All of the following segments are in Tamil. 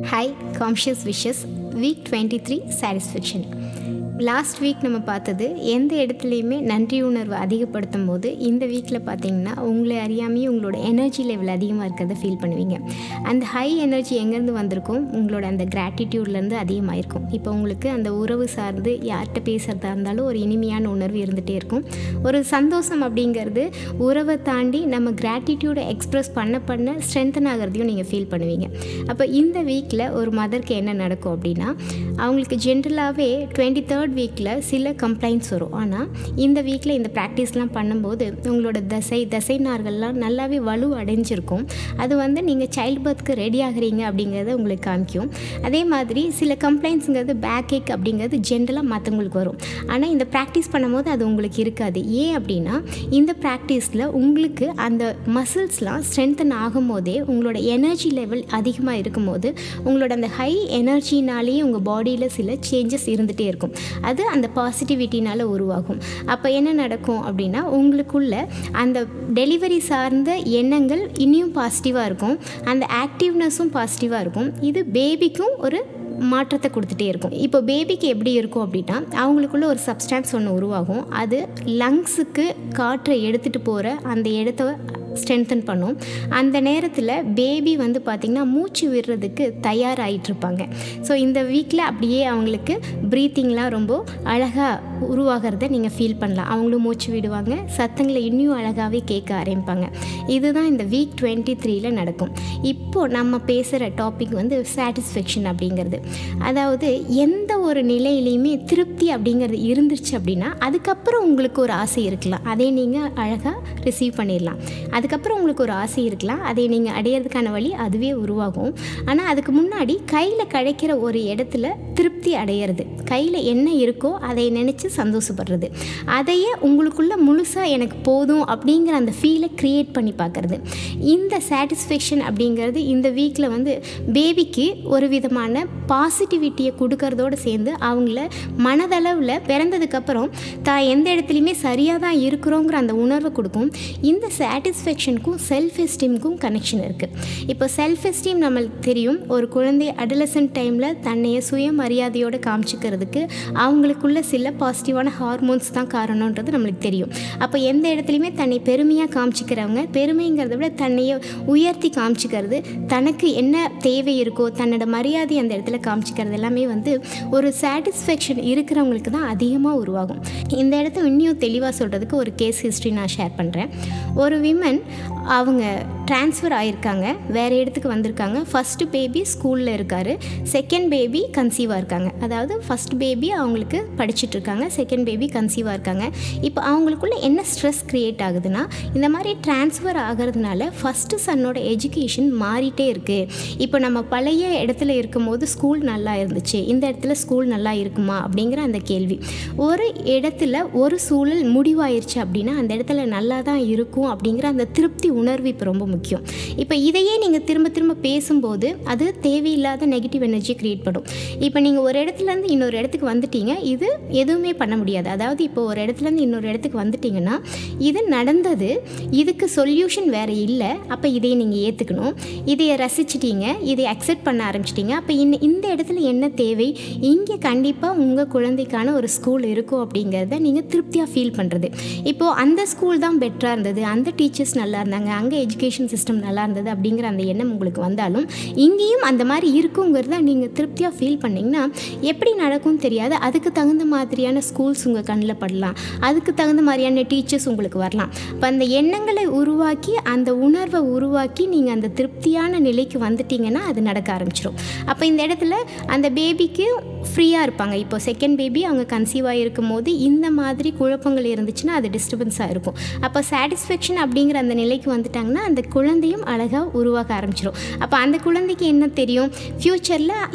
hi conscious wishes week twenty three satisfaction last week நம்ம பார்த்தது எந்த இடத்துலையுமே நன்றி உணர்வு அதிகப்படுத்தும் போது இந்த வீக்கில் பார்த்தீங்கன்னா உங்களை அறியாமையே உங்களோட எனர்ஜி லெவல் அதிகமாக இருக்கிறத ஃபீல் பண்ணுவீங்க அந்த ஹை எனர்ஜி எங்கேருந்து வந்திருக்கும் உங்களோட அந்த கிராட்டிடியூட்லேருந்து அதிகமாகிருக்கும் இப்போ உங்களுக்கு அந்த உறவு சார்ந்து யார்கிட்ட பேசுகிறதா இருந்தாலும் ஒரு இனிமையான உணர்வு இருந்துகிட்டே இருக்கும் ஒரு சந்தோஷம் அப்படிங்கிறது உறவை தாண்டி நம்ம கிராட்டிடியூடை எக்ஸ்ப்ரெஸ் பண்ண பண்ண ஸ்ட்ரென்தன் ஆகிறதையும் நீங்கள் ஃபீல் பண்ணுவீங்க அப்போ இந்த வீக்கில் ஒரு மதருக்கு என்ன நடக்கும் அப்படின்னா அவங்களுக்கு ஜென்ரலாகவே டுவெண்ட்டி தேர்ட் வீக்கில் சில கம்ப்ளைண்ட்ஸ் வரும் ஆனால் இந்த வீக்கில் இந்த ப்ராக்டிஸ்லாம் பண்ணும்போது உங்களோட தசை தசை நார்கள்லாம் நல்லாவே வலு அடைஞ்சிருக்கும் அது வந்து நீங்கள் சைல்ட் பர்த்க்கு ரெடி ஆகுறீங்க அப்படிங்கிறத உங்களுக்கு காமிக்கும் அதே மாதிரி சில கம்ப்ளைண்ட்ஸுங்கிறது பேக் ஏக் அப்படிங்கிறது ஜென்ரலாக மற்றவங்களுக்கு வரும் ஆனால் இந்த ப்ராக்டிஸ் பண்ணும்போது அது உங்களுக்கு இருக்காது ஏன் அப்படின்னா இந்த ப்ராக்டிஸில் உங்களுக்கு அந்த மசில்ஸ்லாம் ஸ்ட்ரென்தன் ஆகும்போதே உங்களோட எனர்ஜி லெவல் அதிகமாக இருக்கும்போது உங்களோட அந்த ஹை எனர்ஜினாலேயே உங்கள் பாடியில் சில சேஞ்சஸ் இருந்துகிட்டே இருக்கும் அது அந்த பாசிட்டிவிட்டினால் உருவாகும் அப்போ என்ன நடக்கும் அப்படின்னா உங்களுக்குள்ள அந்த டெலிவரி சார்ந்த எண்ணங்கள் இன்னும் பாசிட்டிவாக இருக்கும் அந்த ஆக்டிவ்னஸும் பாசிட்டிவாக இருக்கும் இது பேபிக்கும் ஒரு மாற்றத்தை கொடுத்துட்டே இருக்கும் இப்போ பேபிக்கு எப்படி இருக்கும் அப்படின்னா அவங்களுக்குள்ள ஒரு சப்ஸ்டான்ஸ் ஒன்று உருவாகும் அது லங்ஸுக்கு காற்றை எடுத்துகிட்டு போகிற அந்த இடத்த ஸ்ட்ரென்தன் பண்ணும் அந்த நேரத்தில் பேபி வந்து பார்த்திங்கன்னா மூச்சு விடுறதுக்கு தயாராகிட்ருப்பாங்க ஸோ இந்த வீக்கில் அப்படியே அவங்களுக்கு ப்ரீத்திங்லாம் ரொம்ப அழகாக உருவாகிறத நீங்கள் ஃபீல் பண்ணலாம் அவங்களும் மூச்சு விடுவாங்க சத்தங்களை இன்னும் அழகாகவே கேட்க ஆரம்பிப்பாங்க இதுதான் இந்த வீக் டுவெண்ட்டி த்ரீல நடக்கும் இப்போது நம்ம பேசுகிற டாபிக் வந்து சாட்டிஸ்ஃபேக்ஷன் அப்படிங்கிறது அதாவது எந்த ஒரு நிலையிலையுமே திருப்தி அப்படிங்கிறது இருந்துருச்சு அப்படின்னா அதுக்கப்புறம் உங்களுக்கு ஒரு ஆசை இருக்கலாம் அதை நீங்கள் அழகாக ரிசீவ் பண்ணிடலாம் அதுக்கப்புறம் உங்களுக்கு ஒரு ஆசை இருக்கலாம் அதை நீங்கள் அடையிறதுக்கான வழி அதுவே உருவாகும் ஆனால் அதுக்கு முன்னாடி கையில் கிடைக்கிற ஒரு இடத்துல திருப்தி அடையிறது கையில் என்ன இருக்கோ அதை நினச்சி சந்தோஷப்படுறது அதையே உங்களுக்குள்ள முழுசாக எனக்கு போதும் அப்படிங்கிற அந்த ஃபீலை க்ரியேட் பண்ணி பார்க்குறது இந்த சாட்டிஸ்ஃபேக்ஷன் அப்படிங்கிறது இந்த வீக்கில் வந்து பேபிக்கு ஒரு விதமான பாசிட்டிவிட்டியை கொடுக்கறதோடு சேர்ந்து அவங்கள மனதளவில் பிறந்ததுக்கப்புறம் தான் எந்த இடத்துலையுமே சரியாக தான் இருக்கிறோங்கிற அந்த உணர்வை கொடுக்கும் இந்த சாட்டிஸ்ஃபேக்ஷனுக்கும் செல்ஃப் எஸ்டீமுக்கும் கனெக்ஷன் இருக்குது இப்போ செல்ஃப் எஸ்டீம் நம்மளுக்கு தெரியும் ஒரு குழந்தை அடலசன்ட் டைமில் தன்னைய சுயமரியாதையோடு காமிச்சிக்கிறதுக்கு அவங்களுக்குள்ள சில பாசிட்டிவான ஹார்மோன்ஸ் தான் காரணன்றது நம்மளுக்கு தெரியும் அப்போ எந்த இடத்துலையுமே தன்னை பெருமையாக காமிச்சிக்கிறவங்க பெருமைங்கிறத விட தன்னைய உயர்த்தி காமிச்சிக்கிறது தனக்கு என்ன தேவை இருக்கோ தன்னோட மரியாதை அந்த இடத்துல காமிச்சிக்கிறது எல்லாமே வந்து ஒரு சாட்டிஸ்ஃபேக்ஷன் இருக்கிறவங்களுக்கு தான் அதிகமாக உருவாகும் இந்த இடத்த இன்னும் தெளிவாக சொல்கிறதுக்கு ஒரு கேஸ் ஹிஸ்ட்ரி நான் ஷேர் பண்ணுறேன் ஒரு விமன் அவங்க ட்ரான்ஸ்ஃபர் ஆகியிருக்காங்க வேறு இடத்துக்கு வந்திருக்காங்க ஃபஸ்ட்டு பேபி ஸ்கூலில் இருக்கார் செகண்ட் பேபி கன்சீவாக இருக்காங்க அதாவது ஃபஸ்ட் பேபி அவங்களுக்கு படிச்சுட்டு இருக்காங்க செகண்ட் பேபி கன்சீவாக இருக்காங்க இப்போ அவங்களுக்குள்ள என்ன ஸ்ட்ரெஸ் க்ரியேட் ஆகுதுன்னா இந்த மாதிரி ட்ரான்ஸ்ஃபர் ஆகிறதுனால ஃபஸ்ட்டு சன்னோட எஜுகேஷன் மாறிட்டே இருக்குது இப்போ நம்ம பழைய இடத்துல இருக்கும்போது ஸ்கூல் நல்லா இருந்துச்சு இந்த இடத்துல ஸ்கூல் நல்லா இருக்குமா அப்படிங்கிற அந்த கேள்வி ஒரு இடத்துல ஒரு சூழல் முடிவாயிருச்சு அப்படின்னா அந்த இடத்துல நல்லா தான் இருக்கும் அப்படிங்கிற அந்த திருப்தி உணர்வு இப்போ ரொம்ப முக்கியம் இப்போ இதையே நீங்கள் திரும்ப திரும்ப பேசும்போது அது தேவையில்லாத நெகட்டிவ் எனர்ஜி க்ரியேட் பண்ணும் இப்போ நீங்கள் ஒரு இடத்துலேருந்து இன்னொரு இடத்துக்கு வந்துட்டீங்க இது எதுவுமே பண்ண முடியாது அதாவது இப்போ ஒரு இடத்துலேருந்து இன்னொரு இடத்துக்கு வந்துட்டீங்கன்னா இது நடந்தது இதுக்கு சொல்யூஷன் வேறு இல்லை அப்போ இதை நீங்கள் ஏற்றுக்கணும் இதையை ரசிச்சிட்டீங்க இதை அக்செப்ட் பண்ண ஆரம்பிச்சிட்டிங்க அப்போ இன்ன இந்த இடத்துல என்ன தேவை இங்கே கண்டிப்பாக உங்கள் குழந்தைக்கான ஒரு ஸ்கூல் இருக்கும் அப்படிங்கிறத நீங்கள் திருப்தியாக ஃபீல் பண்ணுறது இப்போது அந்த ஸ்கூல் தான் பெட்டராக இருந்தது அந்த டீச்சர்ஸ் நல்லா இருந்தாங்க அங்கே எஜுகேஷன் சிஸ்டம் நல்லா இருந்தது அப்படிங்கிற அந்த எண்ணம் உங்களுக்கு வந்தாலும் இங்கேயும் அந்த மாதிரி இருக்குங்கிறத நீங்கள் திருப்தியாக ஃபீல் பண்ணிங்கன்னா எப்படி நடக்கும்னு தெரியாது அதுக்கு தகுந்த மாதிரியான ஸ்கூல்ஸ் உங்கள் கண்ணில் படலாம் அதுக்கு தகுந்த மாதிரியான டீச்சர்ஸ் உங்களுக்கு வரலாம் இப்போ அந்த எண்ணங்களை உருவாக்கி அந்த உணர்வை உருவாக்கி நீங்கள் அந்த திருப்தியான நிலைக்கு வந்துட்டீங்கன்னா அது நடக்க ஆரம்பிச்சிடும் அப்போ இந்த இடத்துல அந்த பேபிக்கு ஃப்ரீயாக இருப்பாங்க இப்போ செகண்ட் பேபி அவங்க கன்சீவ் ஆகிருக்கும் போது இந்த மாதிரி குழப்பங்கள் இருந்துச்சுன்னா அது டிஸ்டர்பன்ஸாக இருக்கும் அப்போ சாட்டிஸ்ஃபேக்ஷன் அப்படிங்கிற அந்த நிலைக்கு வந்துட்டாங்கன்னா அந்த குழந்தையும் அழகாக உருவாக ஆரம்பிச்சிடும் அப்போ அந்த குழந்தைக்கு என்ன தெரியும் ஃப்யூச்சரில் என்ன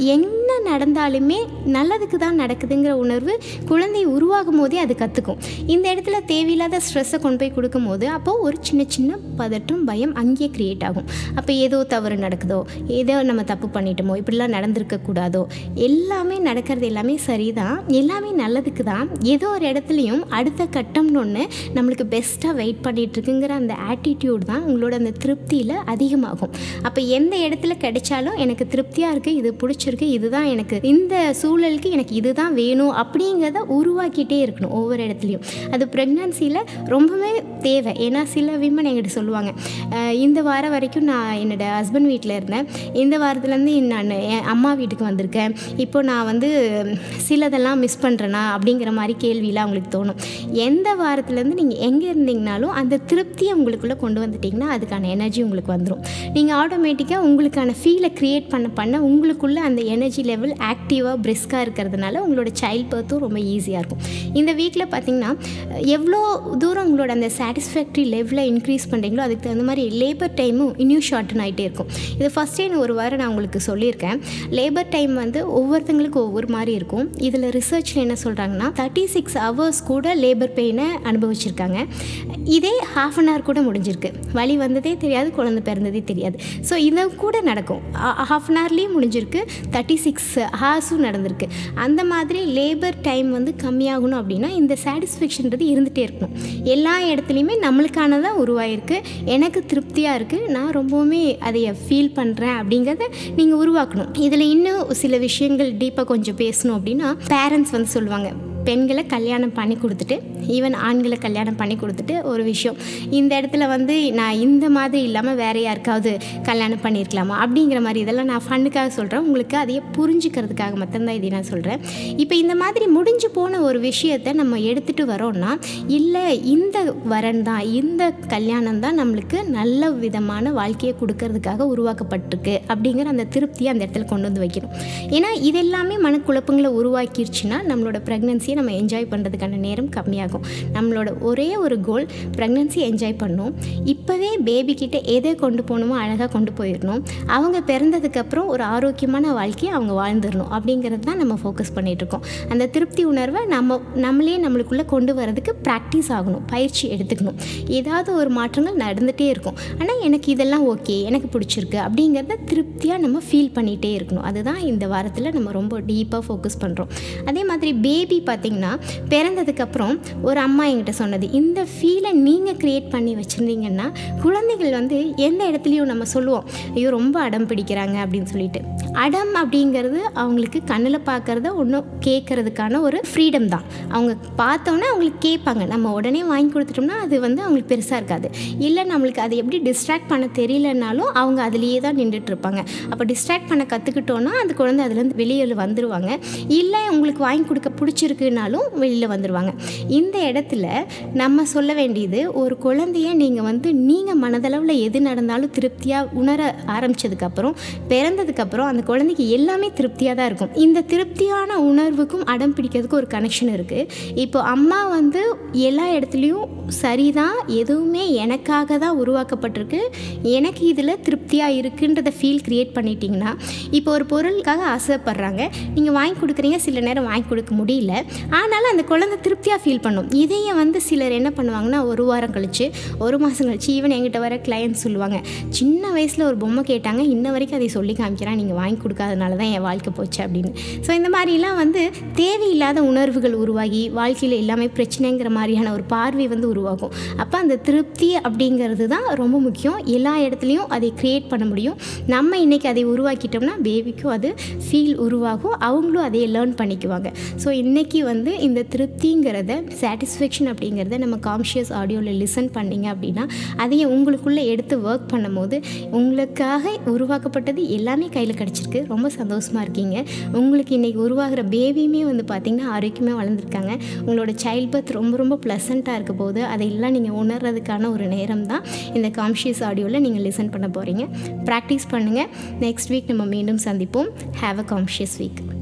என்ன நடந்தாலுமே நல்லதுக்கு தான் நடக்குதுங்கிற உணர்வு குழந்தை உருவாகும் போதே அது கற்றுக்கும் இந்த இடத்துல தேவையில்லாத ஸ்ட்ரெஸ்ஸை கொண்டு போய் கொடுக்கும்போது அப்போது ஒரு சின்ன சின்ன பதற்றம் பயம் அங்கேயே க்ரியேட் ஆகும் அப்போ ஏதோ தவறு நடக்குதோ ஏதோ நம்ம தப்பு பண்ணிட்டோமோ இப்படிலாம் நடந்திருக்க கூடாதோ எல்லாமே நடக்கிறது எல்லாமே சரிதான் எல்லாமே நல்லதுக்கு தான் ஏதோ ஒரு இடத்துலையும் அடுத்த கட்டம்னு ஒன்று நம்மளுக்கு பெஸ்ட்டாக வெயிட் பண்ணிட்டு இருக்குங்கிற அந்த ஆட்டிடியூட் தான் உங்களோட அந்த திருப்தியில் அதிகமாகும் அப்போ எந்த இடத்துல கிடைச்சாலும் எனக்கு திருப்தியாக இருக்குது இது பிடிச்சிருக்கு இதுதான் எனக்கு இந்த சூழலுக்கு எனக்கு இதுதான் வேணும் அப்படிங்கிறத உருவாக்கிட்டே இருக்கணும் ஒவ்வொரு இடத்துலையும் அது ப்ரெக்னன்சியில் ரொம்பவே தேவை ஏன்னா சில விமன் என்கிட்ட சொல்லுவாங்க "அஹ், இந்த வாரம் வரைக்கும் நான் என்னோட ஹஸ்பண்ட் வீட்டில் இருந்தேன் இந்த வாரத்துலேருந்து நான் என் அம்மா வீட்டுக்கு வந்திருக்கேன் இப்போ நான் வந்து சிலதெல்லாம் மிஸ் பண்ணுறேனா அப்படிங்கிற மாதிரி கேள்வியெலாம் அவங்களுக்கு தோணும் எந்த வாரத்துலேருந்து நீங்கள் எங்கே இருந்தீங்கனாலும் அந்த திருப்தியை உங்களுக்குள்ளே கொண்டு வந்துட்டிங்கன்னா அதுக்கான எனர்ஜி உங்களுக்கு வந்துடும் நீங்கள் ஆட்டோமேட்டிக்காக உங்களுக்கான ஃபீலை க்ரியேட் பண்ண பண்ண உங்களுக்குள்ளே அந்த எனர்ஜி லெவல் ஆக்டிவாக பிரிஸ்காக இருக்கிறதுனால உங்களோட சைல்ட் பர்த்தும் ரொம்ப ஈஸியாக இருக்கும் இந்த வீக்கில் பார்த்தீங்கன்னா எவ்வளோ தூரம் உங்களோட அந்த சாட்டிஸ்ஃபேக்டரி லெவலை இன்க்ரீஸ் பண்ணுறீங்களோ அதுக்கு தகுந்த மாதிரி லேபர் டைமும் இன்னும் ஷார்டன் ஆகிட்டே இருக்கும் இது ஃபஸ்ட் டைம் ஒரு வாரம் நான் உங்களுக்கு சொல்லியிருக்கேன் லேபர் டைம் வந்து ஒவ்வொருத்தங்களுக்கும் ஒவ்வொரு மாதிரி இருக்கும் இதில் ரிசர்ச்சில் என்ன சொல்கிறாங்கன்னா தேர்ட்டி சிக்ஸ் ஹவர்ஸ் கூட லேபர் பெயினை அனுபவிச்சிருக்காங்க இதே ஹாஃப் அன் ஹவர் கூட முடிஞ்சிருக்கு வலி வந்ததே தெரியாது குழந்தை பிறந்ததே தெரியாது ஸோ இது கூட நடக்கும் ஹாஃப் அன் ஹவர்லேயும் முடிஞ்சிருக்கு தேர்ட்டி சிக்ஸ் ஹார்ஸும் நடந்திருக்கு அந்த மாதிரி லேபர் டைம் வந்து கம்மியாகணும் அப்படின்னா இந்த சாட்டிஸ்ஃபேக்ஷன்றது இருந்துகிட்டே இருக்கணும் எல்லா இடத்துலையுமே நம்மளுக்கானதாக உருவாயிருக்கு எனக்கு திருப்தியாக இருக்குது நான் ரொம்பவுமே அதை ஃபீல் பண்ணுறேன் அப்படிங்கிறத நீங்கள் உருவாக்கணும் இதில் இன்னும் சில விஷயங்கள் டீப்பாக கொஞ்சம் பேசணும் அப்படின்னா பேரண்ட்ஸ் வந்து சொல்லுவாங்க பெண்களை கல்யாணம் பண்ணி கொடுத்துட்டு ஈவன் ஆண்களை கல்யாணம் பண்ணி கொடுத்துட்டு ஒரு விஷயம் இந்த இடத்துல வந்து நான் இந்த மாதிரி இல்லாமல் வேற யாருக்காவது கல்யாணம் பண்ணியிருக்கலாமா அப்படிங்கிற மாதிரி இதெல்லாம் நான் ஃபண்ணுக்காக சொல்கிறேன் உங்களுக்கு அதையே புரிஞ்சுக்கிறதுக்காக மட்டும்தான் இதை நான் சொல்கிறேன் இப்போ இந்த மாதிரி முடிஞ்சு போன ஒரு விஷயத்தை நம்ம எடுத்துகிட்டு வரோம்னா இல்லை இந்த வரன் தான் இந்த கல்யாணம் தான் நம்மளுக்கு நல்ல விதமான வாழ்க்கையை கொடுக்கறதுக்காக உருவாக்கப்பட்டிருக்கு அப்படிங்கிற அந்த திருப்தியை அந்த இடத்துல கொண்டு வந்து வைக்கணும் ஏன்னா இதெல்லாமே மனக்குழப்பங்களை உருவாக்கிருச்சுன்னா நம்மளோட ப்ரெக்னன்சியை நம்ம என்ஜாய் பண்ணுறதுக்கான நேரம் கம்மியாகும் நம்மளோட ஒரே ஒரு கோல் ப்ரெக்னன்சி என்ஜாய் பண்ணணும் இப்போவே பேபி கிட்ட எதை கொண்டு போகணுமோ அழகாக கொண்டு போயிடணும் அவங்க பிறந்ததுக்கப்புறம் ஒரு ஆரோக்கியமான வாழ்க்கையை அவங்க வாழ்ந்துடணும் அப்படிங்கிறது தான் நம்ம ஃபோக்கஸ் பண்ணிகிட்ருக்கோம் அந்த திருப்தி உணர்வை நம்ம நம்மளே நம்மளுக்குள்ளே கொண்டு வரதுக்கு ப்ராக்டிஸ் ஆகணும் பயிற்சி எடுத்துக்கணும் ஏதாவது ஒரு மாற்றங்கள் நடந்துகிட்டே இருக்கும் ஆனால் எனக்கு இதெல்லாம் ஓகே எனக்கு பிடிச்சிருக்கு அப்படிங்கிறத திருப்தியாக நம்ம ஃபீல் பண்ணிகிட்டே இருக்கணும் அதுதான் இந்த வாரத்தில் நம்ம ரொம்ப டீப்பாக ஃபோக்கஸ் பண்ணுறோம் அதே மாதிரி பேபி பார்த்திங்கன்னா பிறந்ததுக்கப்புறம் ஒரு அம்மா என்கிட்ட சொன்னது இந்த ஃபீலை நீங்கள் க்ரியேட் பண்ணி வச்சுருந்தீங்கன்னா குழந்தைகள் வந்து எந்த இடத்துலையும் நம்ம சொல்லுவோம் ஐயோ ரொம்ப அடம் பிடிக்கிறாங்க அப்படின்னு சொல்லிட்டு அடம் அப்படிங்கிறது அவங்களுக்கு கண்ணில் பார்க்குறத ஒன்றும் கேட்குறதுக்கான ஒரு ஃப்ரீடம் தான் அவங்க பார்த்தோன்னே அவங்களுக்கு கேட்பாங்க நம்ம உடனே வாங்கி கொடுத்துட்டோம்னா அது வந்து அவங்களுக்கு பெருசாக இருக்காது இல்லை நம்மளுக்கு அதை எப்படி டிஸ்ட்ராக்ட் பண்ண தெரியலனாலும் அவங்க அதுலேயே தான் நின்றுட்டு இருப்பாங்க அப்போ டிஸ்ட்ராக்ட் பண்ண கற்றுக்கிட்டோன்னா அந்த குழந்தை அதுலேருந்து வெளியில் வந்துடுவாங்க இல்லை உங்களுக்கு வாங்கி கொடுக்க பிடிச்சிருக்குனாலும் வெளியில் வந்துடுவாங்க இந்த இடத்துல நம்ம சொல்ல வேண்டியது ஒரு குழந்தைய நீங்கள் வந்து நீங்கள் மனதளவில் எது நடந்தாலும் திருப்தியாக உணர ஆரம்பித்ததுக்கப்புறம் பிறந்ததுக்கப்புறம் அந்த குழந்தைக்கு எல்லாமே திருப்தியாக தான் இருக்கும் இந்த திருப்தியான உணர்வுக்கும் அடம் பிடிக்கிறதுக்கு ஒரு கனெக்ஷன் இருக்குது இப்போ அம்மா வந்து எல்லா இடத்துலையும் சரிதான் எதுவுமே எனக்காக தான் உருவாக்கப்பட்டிருக்கு எனக்கு இதில் திருப்தியாக இருக்குன்றத ஃபீல் க்ரியேட் பண்ணிட்டீங்கன்னா இப்போ ஒரு பொருளுக்காக ஆசைப்படுறாங்க நீங்கள் வாங்கி கொடுக்குறீங்க சில நேரம் வாங்கி கொடுக்க முடியல ஆனாலும் அந்த குழந்தை திருப்தியாக ஃபீல் பண்ணும் இதையே வந்து சிலர் என்ன பண்ணுவாங்கன்னா ஒரு வாரம் கழிச்சு ஒரு மாதம் கழிச்சு ஈவன் எங்கிட்ட வர கிளையன்ட் சொல்லுவாங்க சின்ன வயசில் ஒரு பொம்மை கேட்டாங்க இன்ன வரைக்கும் அதை சொல்லி காமிக்கிறான் நீங்கள் வாங்கி கொடுக்காதனால தான் என் வாழ்க்கை போச்சு அப்படின்னு ஸோ இந்த மாதிரிலாம் வந்து தேவையில்லாத உணர்வுகள் உருவாகி வாழ்க்கையில் எல்லாமே பிரச்சனைங்கிற மாதிரியான ஒரு பார்வை வந்து உருவாகும் அப்போ அந்த திருப்தி அப்படிங்கிறது தான் ரொம்ப முக்கியம் எல்லா இடத்துலையும் அதை க்ரியேட் பண்ண முடியும் நம்ம இன்றைக்கி அதை உருவாக்கிட்டோம்னா பேபிக்கும் அது ஃபீல் உருவாகும் அவங்களும் அதை லேர்ன் பண்ணிக்குவாங்க ஸோ இன்றைக்கி வந்து இந்த திருப்திங்கிறத சாட்டிஸ்ஃபேக்ஷன் அப்படிங்கிறத நம்ம கான்ஷியஸ் ஆடியோவில் லிசன் பண்ணீங்க அப்படின்னா அதையே உங்களுக்குள்ளே எடுத்து ஒர்க் பண்ணும்போது உங்களுக்காக உருவாக்கப்பட்டது எல்லாமே கையில் கிடச்சிருக்கு ரொம்ப சந்தோஷமாக இருக்கீங்க உங்களுக்கு இன்றைக்கி உருவாகிற பேபியுமே வந்து பார்த்திங்கன்னா ஆரோக்கியமாக வளர்ந்துருக்காங்க உங்களோட சைல்ட் பர்த் ரொம்ப ரொம்ப ப்ளசண்ட்டாக இருக்க போது அதையெல்லாம் நீங்கள் உணர்றதுக்கான ஒரு நேரம் தான் இந்த கான்ஷியஸ் ஆடியோவில் நீங்கள் லிசன் பண்ண போகிறீங்க ப்ராக்டிஸ் பண்ணுங்கள் நெக்ஸ்ட் வீக் நம்ம மீண்டும் சந்திப்போம் ஹாவ் அ கான்ஷியஸ் வீக்